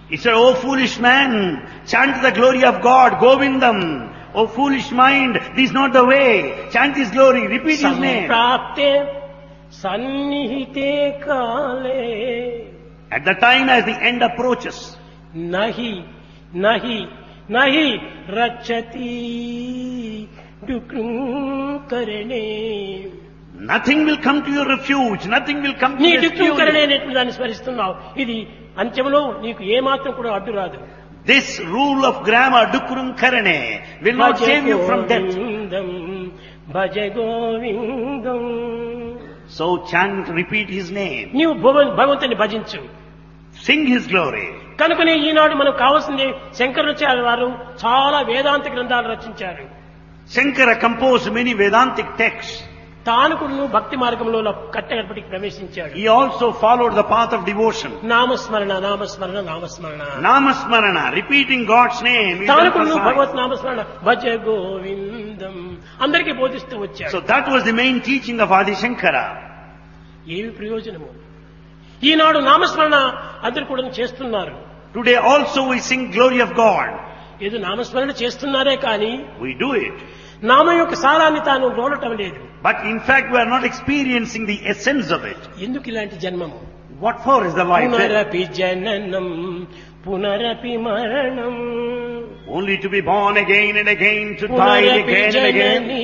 He said, Oh foolish man, chant the glory of God, Govindam. Oh foolish mind, this is not the way. Chant His glory, repeat His name. సంప్రాప్తే సన్నిహితే కాలే At the time as the end approaches, నహి నహి నహి రచ్చతి డుకృంకరణే nothing will come to your refuge, nothing will come to నీ rescue డుకృంకరణే you. అనేటువంటి దాన్ని స్మరిస్తున్నావు ఇది అంత్యంలో నీకు ఏమాత్రం కూడా అడ్డు రాదు This rule of grammar, Dukkurum Karane, will not భజ save you from death. గోవిందం భజ గోవిందం So chant, repeat His name, నీవు భువ- భగవంతుని భజించు sing His glory. కనుకనే ఈనాడు మనకు కావాల్సింది శంకరాచార్య వారు చాలా వేదాంత గ్రంథాలు రచించారు Shankara composed many Vedantic texts. తాను కూడా భక్తి మార్గంలో కట్టగడపటికి ప్రవేశించాడు He also followed the path of devotion. నామస్మరణ నామస్మరణ నామస్మరణ Namasmarana, repeating God's name. is తాను కూడా emphasized. భగవత్ నామస్మరణ భజ గోవిందం అందరికీ బోధిస్తూ వచ్చాడు So that was the main teaching of Adi Shankara. ఏమి ప్రయోజనము ఈనాడు నామస్మరణ అందరు కూడా చేస్తున్నారు Today also we sing glory of God. ఏదో నామస్మరణ చేస్తున్నారే కానీ We do it. నామం యొక్క సారాన్ని తాను రోడటం లేదు But in fact we are not experiencing the essence of it. ఎందుకు ఇలాంటి జన్మము What for is the life? then? పునరపి జననం పునరపి మరణం Only to be born again and again, to die పునరపి again and again, Janani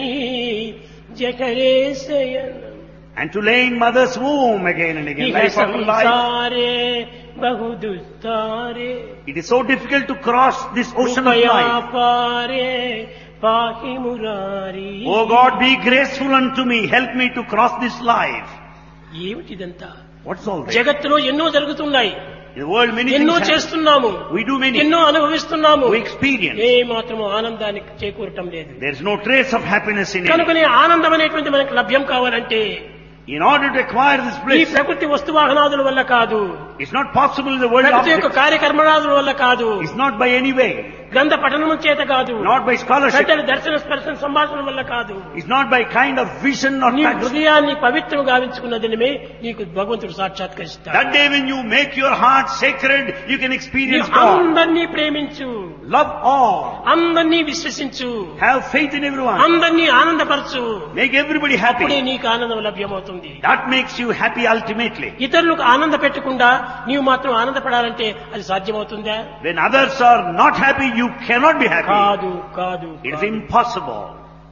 జఠరే శయనం and to lay in mother's womb again and again. ఇహ Life after life. సంసారే బహు దుస్తారే It is so difficult to cross this ocean of life. ఉపయాపారే పాహి Murari Oh God, be graceful unto me. Help me to cross this life. ఏమిటిదంతా What's all this? జగత్తులో ఎన్నో జరుగుతున్నాయి In the world many ఎన్నో things happen. చేస్తున్నాము We do many. ఎన్నో అనుభవిస్తున్నాము We experience. ఏ మాత్రము ఆనందానికి చేకూరటం లేదు There is no trace of happiness in it. కనుకనే ఆనందం అనేటువంటి మనకు లభ్యం కావాలంటే In order to acquire this ఈ bliss, ప్రకృతి వస్తు వాహనాదుల వల్ల కాదు it's not possible in the world of ప్రకృతి యొక్క కార్యకర్మణాదుల వల్ల కాదు It's not by any way. గ్రంథ పఠనం చేత కాదు Not by scholarship. పెద్దల దర్శన స్పర్శన సంభాషణ వల్ల కాదు It's not by kind of vision or నీ touch. హృదయాన్ని పవిత్రం గావించుకున్న దినమే నీకు భగవంతుడు సాక్షాత్కరిస్తాడు That day when you make your heart sacred, you can experience నీవు God. అందరినీ ప్రేమించు Love all. అందరినీ విశ్వసించు Have faith in everyone. అందరినీ ఆనందపరచు Make everybody అప్పుడే happy. నీకు ఆనందం లభ్యమవుతుంది That makes you happy ultimately. ఇతరులకు ఆనంద పెట్టకుండా నీవు మాత్రం ఆనందపడాలంటే అది సాధ్యమవుతుందా When others are not happy, you cannot be happy. కాదు కాదు It is కాదు. impossible.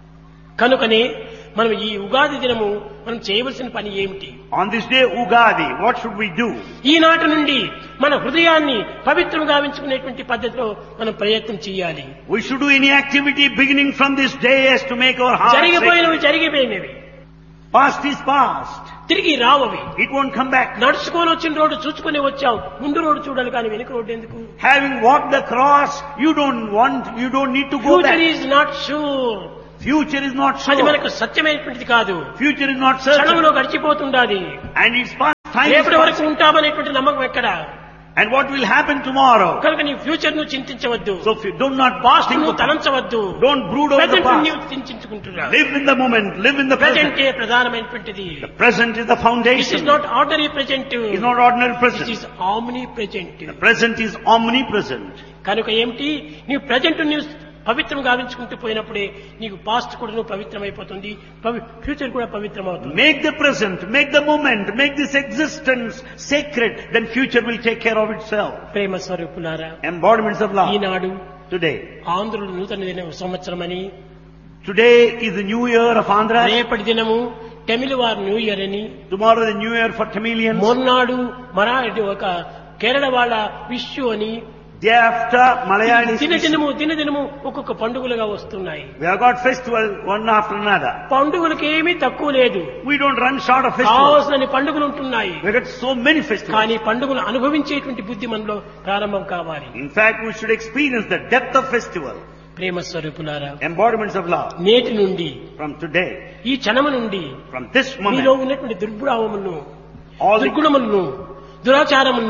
కనుకనే మనం ఈ ఉగాది దినము మనం చేయవలసిన పని ఏమిటి On this day, Ugadi, what should we do? ఈనాటి నుండి మన హృదయాన్ని పవిత్రం గావించుకునేటువంటి పద్ధతిలో మనం ప్రయత్నం చేయాలి We should do any activity beginning from this day as to make our heart జరిగిపోయినవి sacred. జరిగిపోయినవి Past is past. తిరిగి రావవి It won't come back. నడుచుకొని వచ్చిన రోడ్డు చూసుకొని వచ్చావు ముందు రోడ్డు చూడాలి కానీ వెనుక రోడ్డు ఎందుకు Having walked the cross, you don't want, you don't need to go future back. Is not sure Future is not అది sure. మనకు సత్యమైనటువంటిది కాదు Future is not certain. క్షణంలో గడిచిపోతుండాది And it's past. Time is రేపటి వరకు past. ఉంటామనేటువంటి నమ్మకం ఎక్కడ And what will happen tomorrow? కనుక నీ ఫ్యూచర్ ను చింతించవద్దు So if you do not past think ను of, తలంచవద్దు don't brood over the present past. నీవు చింతించుకుంటున్నావు Live in the moment, live in the present. ప్రజెంటే ప్రధానమైనటువంటిది The present is the this foundation. Is not ordinary present It's not ordinary this present. Is omnipresent The present is omnipresent. కనుక ఏమిటి నీవు present నీవు పవిత్రం గావించుకుంటూ పోయినప్పుడే నీకు past కూడా నువ్వు పవిత్రమైపోతుంది future కూడా పవిత్రమవుతుంది Make the present, make the moment, make this existence sacred, then future will take care of itself. ప్రేమ స్వరూపులారా Embodiments of love. Eenadu Today. ఆంధ్రులు నూతన దిన సంవత్సరం అని Today is the new year of Andhra. రేపటి దినము తమిళ వారు న్యూ ఇయర్ అని Tomorrow the new year for Tamilians. మొన్నాడు మరాఠీ ఒక కేరళ వాళ్ళ విషు అని Day after Malayalis. దినదినము దినదినము ఒక్కొక్క పండుగలుగా వస్తున్నాయి We have got festival one after another. పండుగలకు ఏమీ తక్కువ లేదు We don't run short of festivals. కావాల్సిన పండుగలు ఉంటున్నాయి We got so many festivals. కానీ పండుగలు అనుభవించేటువంటి బుద్ధి మనలో ప్రారంభం కావాలి In fact, we should experience the depth of festival. ప్రేమ స్వరూపులారా Embodiments of love. నేటి నుండి From today, ఈ క్షణము నుండి from this మీలో moment, ఉన్నటువంటి దుర్భావములను all the దుర్గుణములను దురాచారములను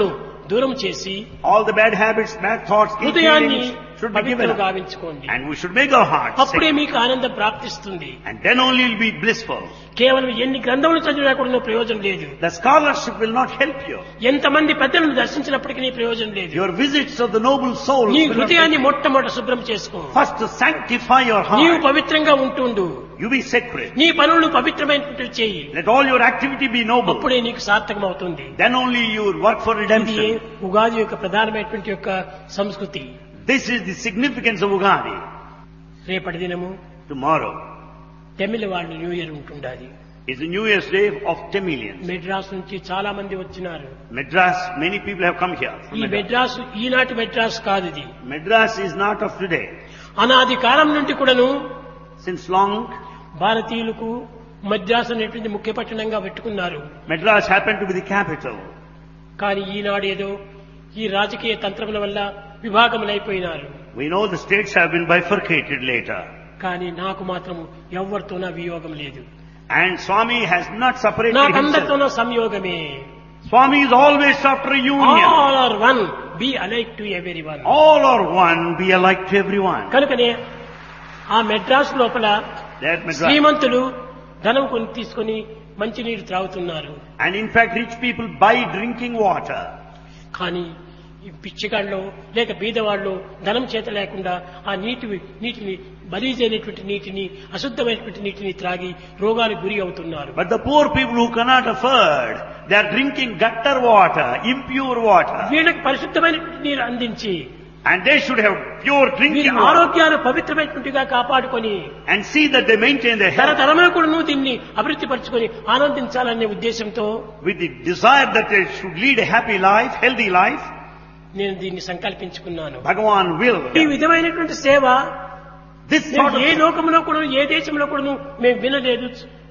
దూరం చేసి All the bad habits, bad thoughts, ill హృదయాన్ని feelings should be given పవిత్రం up. గావించుకోండి And we should make our hearts అప్పుడే sacred. మీకు ఆనందం ప్రాప్తిస్తుంది And then only will be blissful. కేవలం ఎన్ని గ్రంథములు చదివినా కూడా ప్రయోజనం లేదు The scholarship will not help you. ఎంతమంది పెద్దలను దర్శించినప్పటికీ నీ ప్రయోజనం లేదు Your visits of the noble souls నీ will not హృదయాన్ని help you. మొట్టమొదట శుభ్రం చేసుకో First to sanctify your నీవు heart. పవిత్రంగా ఉంటుండు You be sacred. నీ పనులు పవిత్రమైనటువంటి చేయి Let all your activity be noble. అప్పుడే నీకు సార్థకం అవుతుంది Then only you will work for ఇది redemption. ఉగాది యొక్క ప్రధానమైనటువంటి యొక్క సంస్కృతి This is the significance of Ugadi. రేపటి దినము Tomorrow తమిళ వాళ్ళు న్యూ ఇయర్ ఉంటుండాలి is the New Year's Day of Tamilians. Madras నుంచి చాలా మంది వచ్చినారు Madras, many people have come here. from ఈ Madras. మెడ్రాస్ ఈనాటి మెడ్రాస్ కాదు ఇది Madras is not of today. అనాది కాలం నుండి కూడాను Since long, భారతీయులకు మద్రాసు అనేటువంటి ముఖ్య పట్టణంగా పెట్టుకున్నారు Madras happened to be the capital. కానీ ఈనాడు ఏదో ఈ రాజకీయ తంత్రముల వల్ల విభాగములైపోయినారు We know the states have been bifurcated later. కానీ నాకు మాత్రం ఎవరితోనా వియోగం లేదు And Swami has not separated himself. నాకందరితోనూ సంయోగమే Swami is always after union. All are one be alike to everyone All are one, be alike to everyone. కనుకనే ఆ మెడ్రాస్ లోపల That Madras. శ్రీమంతులు ధనం కొని తీసుకొని మంచినీరు త్రాగుతున్నారు And in fact, rich people buy drinking water. కానీ ఈ పిచ్చిగాళ్ళు లేక బీదవాళ్ళు ధనం చేత లేకుండా ఆ నీటి నీటిని బలీజైనటువంటి నీటిని అశుద్ధమైనటువంటి నీటిని త్రాగి రోగాలకు గురి అవుతున్నారు But the poor people who cannot afford, they are drinking gutter water, impure water. వీళ్ళకి పరిశుద్ధమైనటువంటి నీరు అందించి And they should have pure వీరి drinking water. ఆరోగ్యాలు పవిత్రమైనటువంటిగా కాపాడుకొని And see that they maintain their health తరతరమే కూడా దీన్ని అభివృద్ధి పరచుకొని ఆనందించాలనే ఉద్దేశంతో with the desire that they should lead a happy life, healthy life. నేను దీన్ని సంకల్పించుకున్నాను Bhagavan will. ఈ విధమైనటువంటి సేవ This మేము sort ఏ of, లోకంలో కూడా ఏ దేశంలో కూడా మేము వినలేదు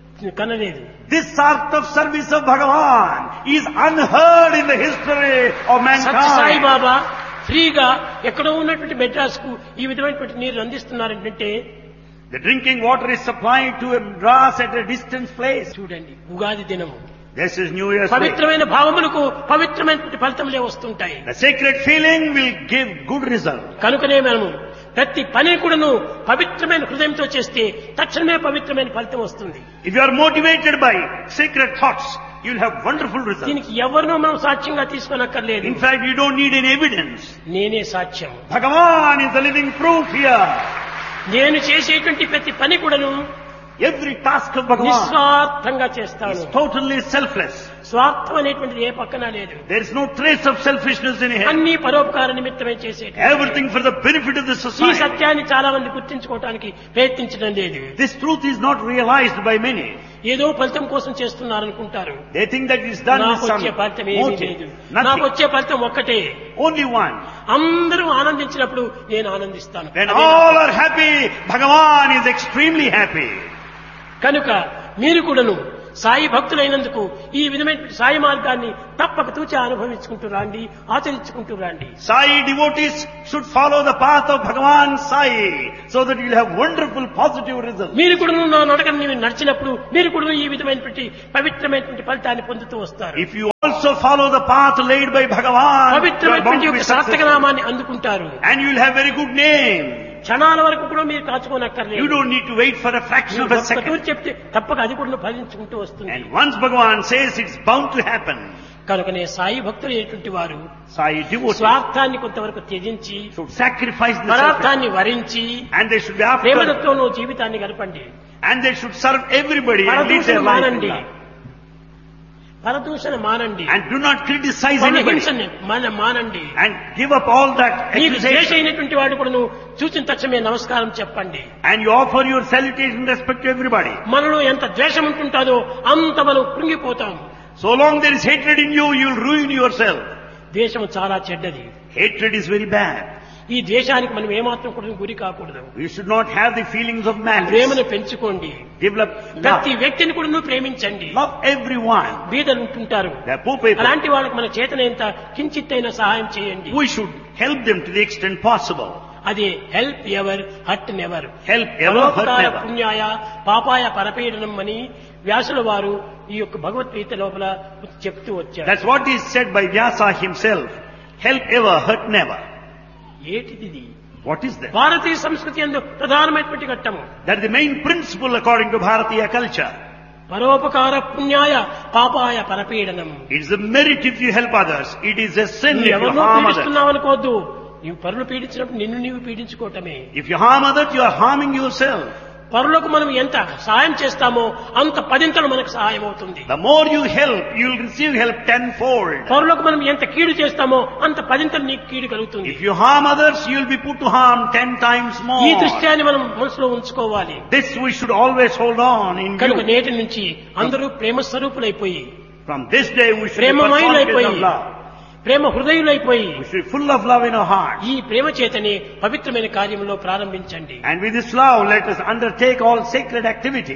కనలేదు this sort of service of Bhagavan is unheard in the history of Satya Sai mankind. బాబా ఫ్రీగా ఎక్కడో ఉన్నటువంటి మెడ్రాస్ కు ఈ విధమైనటువంటి నీరు అందిస్తున్నారంటే The drinking water is supplied to a brass at a distant place. చూడండి ఉగాది దినము This is New Year's Day. పవిత్రమైన భావములకు పవిత్రమైనటువంటి ఫలితములే వస్తుంటాయి The sacred feeling will give good result. కనుకనే మనము ప్రతి పని కూడాను పవిత్రమైన హృదయంతో చేస్తే తక్షణమే పవిత్రమైన ఫలితం వస్తుంది If you are motivated by sacred thoughts, you will have wonderful results. దీనికి ఎవరినో మనం సాక్ష్యంగా తీసుకోనక్కర్లేదు In fact, you don't need any evidence. నేనే సాక్ష్యం Bhagavan is the living proof here. నేను చేసేటువంటి ప్రతి పని కూడాను Every task of Bhagavan నిస్వార్థంగా చేస్తాను is totally selfless. స్వార్థం అనేటువంటిది ఏ పక్కన లేదు There is no trace of selfishness in it. అన్ని పరోపకార నిమిత్తమే చేసేది Everything for the benefit of the ఈ society. సత్యాన్ని చాలా మంది గుర్తించుకోవటానికి ప్రయత్నించడం లేదు This truth is not realized by many. ఏదో ఫలితం కోసం చేస్తున్నారనుకుంటారు They think that it's done with నాకు some వచ్చే ఫలితం ఏమీ లేదు motive. నాకు Nothing. వచ్చే ఫలితం ఒక్కటే Only one. అందరూ ఆనందించినప్పుడు నేను ఆనందిస్తాను When అదే నా all are happy, Bhagavan is extremely happy. కనుక మీరు కూడాను సాయి భక్తులైనందుకు ఈ విధమైన సాయి మార్గాన్ని తప్పక తూచి అనుభవించుకుంటూ రాండి ఆచరించుకుంటూ రాండి Sai devotees should follow the path of Bhagavan Sai so that you'll have wonderful positive results. మీరు కూడా నా నడకని మీరు నడిచినప్పుడు మీరు కూడా ఈ విధమైనటువంటి పవిత్రమైనటువంటి ఫలితాన్ని పొందుతూ వస్తారు If you also follow the path laid by Bhagavan, you are bound పవిత్రమైనటువంటి to యొక్క be సార్థక successful. నామాన్ని అందుకుంటారు And you'll have very good name. క్షణాల వరకు కూడా మీరు You కాచుకోనక్కర్లేదు don't need to wait for a fraction of a ఒక్క తూరి second. చెప్తే తప్పక అది కూడా ఫలించుకుంటూ వస్తుంది And once Bhagavan says it's bound to happen, కనుకనే సాయి భక్తులు అనేటువంటి వారు Sai devotees స్వార్థాన్ని కొంతవరకు త్యజించి should sacrifice the self పదార్థాన్ని వరించి and they should be after ప్రేమలతోనూ జీవితాన్ని గడపండి and they should serve everybody and lead పరదూషణ their life in మానండి love. పరదూషణ మానండి and do not criticize anybody పరహింసని మన మానండి and give up all that నీకు ద్వేష accusation అయినటువంటి వాడు కూడా నువ్వు చూసిన తక్షణమే నమస్కారం చెప్పండి and you offer your salutation and respect to everybody. మనలో ఎంత ద్వేషం ఉంటుంటాదో అంత మనం కృంగిపోతాం So long there is hatred in you, you will ruin yourself. ద్వేషం చాలా చెడ్డది Hatred is very bad. ఈ ద్వేషానికి మనం ఏమాత్రం కూడా గురి కాకూడదు You should not have the feelings of malice. ప్రేమను పెంచుకోండి Develop ప్రతి love. వ్యక్తిని కూడా నువ్వు ప్రేమించండి Love everyone. బీదలు ఉంటుంటారు They are poor people. అలాంటి వాళ్ళకి మన చేతనైనంత కించిత్తైన సహాయం చేయండి We should help them to the extent possible. అది help ever hurt never Help ever, hurt పరోపకార never. పుణ్యాయ పాపాయ పరపీడనం అని వ్యాసుల వారు ఈ యొక్క భగవద్గీత లోపల చెప్తూ వచ్చారు That's what is said by Vyasa himself. Help ever, hurt never. ఏటిది ఇది? What is that? భారతీయ సంస్కృతి ఎందు ప్రధానమైనటువంటి ఘట్టము That is the main principle according to Bharatiya culture. పరోపకార పుణ్యాయ పాపాయ పరపీడనం It is a merit if you help others. It is a sin నువ్వు if you ఎవరినో harm others. పీడిస్తున్నావు అనుకోవద్దు నీవు పరులు పీడించినప్పుడు నిన్ను నీవు పీడించుకోవటమే If you harm others, you are harming yourself. పరులకు మనం ఎంత సహాయం చేస్తామో అంత పదింతలు మనకు సహాయం అవుతుంది The more you help, you will receive help tenfold. పరులకు మనం ఎంత కీడు చేస్తామో అంత పదింతలు నీకు కీడు కలుగుతుంది If you harm others, you will be put to harm ten times ఈ more. దృశ్యాన్ని మనం మనసులో ఉంచుకోవాలి This we should always hold on in కనుక view. నేటి నుంచి అందరూ ప్రేమ స్వరూపులైపోయి From this day we should be ప్రేమమయులైపోయి personified of love. Prema హృదయులైపోయి We should be full of love in our hearts. ఈ ప్రేమ చేతనే పవిత్రమైన కార్యంలో ప్రారంభించండి And with this love, let us undertake all sacred activity.